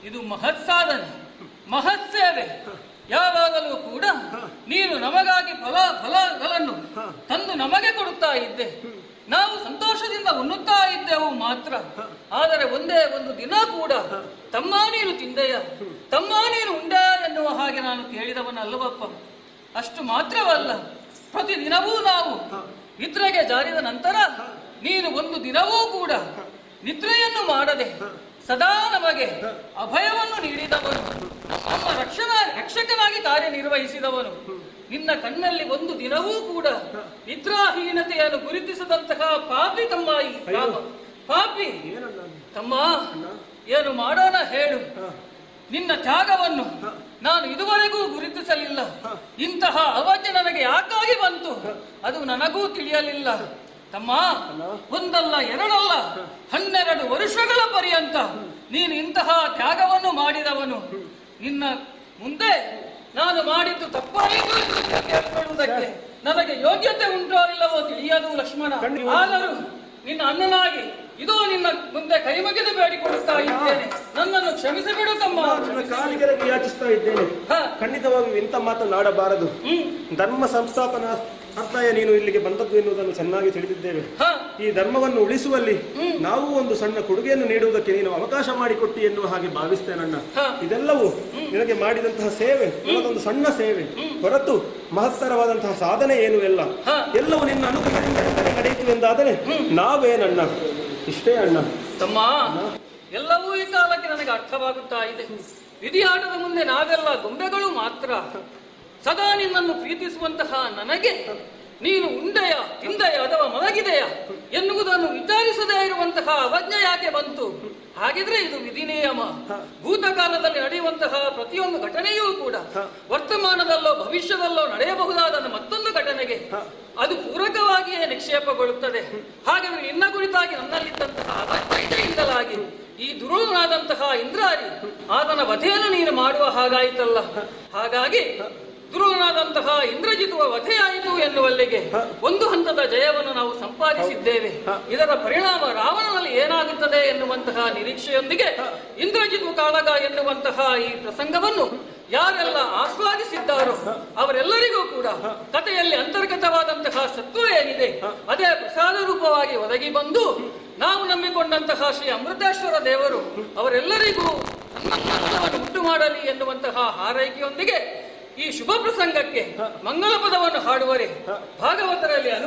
ಇದು ಮಹತ್ ಸಾಧನೆ ಮಹತ್ ಸೇವೆ ಯಾವಾಗಲೂ ಕೂಡ ನೀನು ನಮಗಾಗಿ ಫಲ ಫಲಗಳನ್ನು ತಂದು ನಮಗೆ ಕೊಡುತ್ತಾ ಇದ್ದೆ ನಾವು ಸಂತೋಷದಿಂದ ಉಣ್ಣುತ್ತಾ ಇದ್ದೆವು ಮಾತ್ರ ಆದರೆ ಒಂದೇ ಒಂದು ದಿನ ಕೂಡ ತಮ್ಮ ನೀನು ತಿಂದೆಯ ತಮ್ಮ ನೀನು ಉಂಡೆ ಎನ್ನುವ ಹಾಗೆ ನಾನು ಕೇಳಿದವನಲ್ಲವಪ್ಪ ಅಷ್ಟು ಮಾತ್ರವಲ್ಲ ಪ್ರತಿದಿನವೂ ನಾವು ನಿದ್ರೆಗೆ ಜಾರಿದ ನಂತರ ನೀನು ಒಂದು ದಿನವೂ ಕೂಡ ನಿದ್ರೆಯನ್ನು ಮಾಡದೆ ಸದಾ ನಮಗೆ ಅಭಯವನ್ನು ನೀಡಿದವನು ನಮ್ಮ ರಕ್ಷಣಾ ರಕ್ಷಕನಾಗಿ ಕಾರ್ಯನಿರ್ವಹಿಸಿದವನು ನಿನ್ನ ಕಣ್ಣಲ್ಲಿ ಒಂದು ದಿನವೂ ಕೂಡ ನಿದ್ರಾಹೀನತೆಯನ್ನು ಗುರುತಿಸದಂತಹ ಪಾಪಿ ತಮ್ಮ ಈ ಪಾಪ ಪಾಪಿ ಏನಣ್ಣ ತಮ್ಮ ಏನು ಮಾಡೋಣ ಹೇಳು ನಿನ್ನ ತ್ಯಾಗವನ್ನು ನಾನು ಇದುವರೆಗೂ ಗುರುತಿಸಲಿಲ್ಲ ಇಂತಹ ಅವಜ್ಞೆ ನನಗೆ ಯಾಕಾಗಿ ಬಂತು ಅದು ನನಗೂ ತಿಳಿಯಲಿಲ್ಲ ತಮ್ಮ ಒಂದಲ್ಲ ಎರಡಲ್ಲ ಹನ್ನೆರಡು ವರ್ಷಗಳ ಪರ್ಯಂತ ನೀನು ಇಂತಹ ತ್ಯಾಗವನ್ನು ಮಾಡಿದವನು ನಿನ್ನ ಮುಂದೆ ನಾನು ಮಾಡಿದ್ದು ತಪ್ಪಾಯಿತು ಎಂದು ಕೇಳಿಕೊಳ್ಳುವುದಕ್ಕೆ ನನಗೆ ಯೋಗ್ಯತೆ ಉಂಟೋ ಇಲ್ಲವೋ ತಿಳಿಯದು ಲಕ್ಷ್ಮಣ ಖಂಡಿತ. ಆದರೂ ನಿನ್ನ ಅಣ್ಣನಾಗಿ ಇದೋ ನಿನ್ನ ಮುಂದೆ ಕೈ ಮುಗಿದು ಬೇಡಿಕೊಳ್ಳುತ್ತಾ ಇದ್ದೇನೆ ನನ್ನನ್ನು ಕ್ಷಮಿಸಿಬಿಡು ತಮ್ಮ ನನ್ನ ಕಾಲಿಗೆರಗಿ ಯಾಚಿಸ್ತಾ ಇದ್ದೇನೆ ಹ. ಖಂಡಿತವಾಗಿಯೂ ಇಂಥ ಮಾತನಾಡಬಾರದು ಹ್ಮ್ ಧರ್ಮ ಸಂಸ್ಥಾಪನ ಅರ್ಥಯ ನೀನು ಇಲ್ಲಿಗೆ ಬಂದದ್ದು ಎನ್ನುವುದನ್ನು ಚೆನ್ನಾಗಿ ತಿಳಿದಿದ್ದೇವೆ ಹ ಈ ಧರ್ಮವನ್ನು ಉಳಿಸುವಲ್ಲಿ ನಾವು ಒಂದು ಸಣ್ಣ ಕೊಡುಗೆಯನ್ನು ನೀಡುವುದಕ್ಕೆ ನೀನು ಅವಕಾಶ ಮಾಡಿಕೊಟ್ಟಿ ಎನ್ನುವ ಹಾಗೆ ಭಾವಿಸ್ತೇನಣ್ಣ ಹ. ಇದೆಲ್ಲವೂ ನಿನಗೆ ಮಾಡಿದಂತಹ ಸೇವೆ ನನ್ನದೊಂದು ಸಣ್ಣ ಸೇವೆ ಹೊರತು ಮಹತ್ತರವಾದಂತಹ ಸಾಧನೆ ಏನು ಎಲ್ಲ ಹ. ಎಲ್ಲವೂ ನಿನ್ನ ಅನುಗ್ರಹದಿಂದಲೇ ನಡೆಯಿತು ಎಂದಾದರೆ ನಾವೇನಣ್ಣ ಇಷ್ಟೇ ಅಣ್ಣ ತಮ್ಮ ಎಲ್ಲವೂ ಈ ಕಾಲಕ್ಕೆ ನನಗೆ ಅರ್ಥವಾಗುತ್ತಾ ಇದೆ ವಿಧಿಯಾಟದ ಮುಂದೆ ನಾವೆಲ್ಲ ಗೊಂಬೆಗಳು ಮಾತ್ರ ಸದಾ ನಿನ್ನನ್ನು ಪ್ರೀತಿಸುವಂತಹ ನನಗೆ ನೀನು ಉಂಡೆಯ ತಿಂದೆಯ ಅಥವಾ ಮಲಗಿದೆಯ ಎನ್ನುವುದನ್ನು ವಿಚಾರಿಸದೇ ಇರುವಂತಹ ಅವಜ್ಞೆ ಯಾಕೆ ಬಂತು ಹಾಗಿದ್ರೆ ಇದು ವಿಧಿ ನಿಯಮ ಭೂತಕಾಲದಲ್ಲಿ ನಡೆಯುವಂತಹ ಪ್ರತಿಯೊಂದು ಘಟನೆಯೂ ಕೂಡ ವರ್ತಮಾನದಲ್ಲೋ ಭವಿಷ್ಯದಲ್ಲೋ ನಡೆಯಬಹುದಾದ ಮತ್ತೊಂದು ಘಟನೆಗೆ ಅದು ಪೂರಕವಾಗಿಯೇ ನಿಕ್ಷೇಪಗೊಳ್ಳುತ್ತದೆ ಹಾಗಾದ್ರೆ ನಿನ್ನ ಕುರಿತಾಗಿ ನನ್ನಲ್ಲಿದ್ದಂತಹ ಅವಜ್ಞೆಯಿಂದಲಾಗಿ ಈ ದುರುಳನಾದಂತಹ ಇಂದ್ರಾರಿ ಆತನ ವಧೆಯನ್ನು ನೀನು ಮಾಡುವ ಹಾಗಾಯಿತಲ್ಲ ಹಾಗಾಗಿ ದುರುಳನಾದಂತಹ ಇಂದ್ರಜಿತುವ ವಧೆಯಾಯಿತು ಎನ್ನುವಲ್ಲಿಗೆ ಒಂದು ಹಂತದ ಜಯವನ್ನು ನಾವು ಸಂಪಾದಿಸಿದ್ದೇವೆ ಇದರ ಪರಿಣಾಮ ರಾವಣನಲ್ಲಿ ಏನಾಗುತ್ತದೆ ಎನ್ನುವಂತಹ ನಿರೀಕ್ಷೆಯೊಂದಿಗೆ ಇಂದ್ರಜಿತು ಕಾಳಗ ಎನ್ನುವಂತಹ ಈ ಪ್ರಸಂಗವನ್ನು ಯಾರೆಲ್ಲ ಆಸ್ವಾದಿಸಿದ್ದಾರೋ ಅವರೆಲ್ಲರಿಗೂ ಕೂಡ ಕಥೆಯಲ್ಲಿ ಅಂತರ್ಗತವಾದಂತಹ ಸತ್ವ ಏನಿದೆ ಅದೇ ಪ್ರಸಾದ ರೂಪವಾಗಿ ಒದಗಿ ಬಂದು ನಾವು ನಂಬಿಕೊಂಡಂತಹ ಶ್ರೀ ಅಮೃತೇಶ್ವರ ದೇವರು ಅವರೆಲ್ಲರಿಗೂ ಸನ್ಮಾನವನ್ನು ಉಂಟು ಮಾಡಲಿ ಎನ್ನುವಂತಹ ಹಾರೈಕೆಯೊಂದಿಗೆ ಈ ಶುಭ ಪ್ರಸಂಗಕ್ಕೆ ಮಂಗಲ ಪದವನ್ನು ಹಾಡುವರೆ ಭಾಗವತರಲ್ಲಿ ಅನು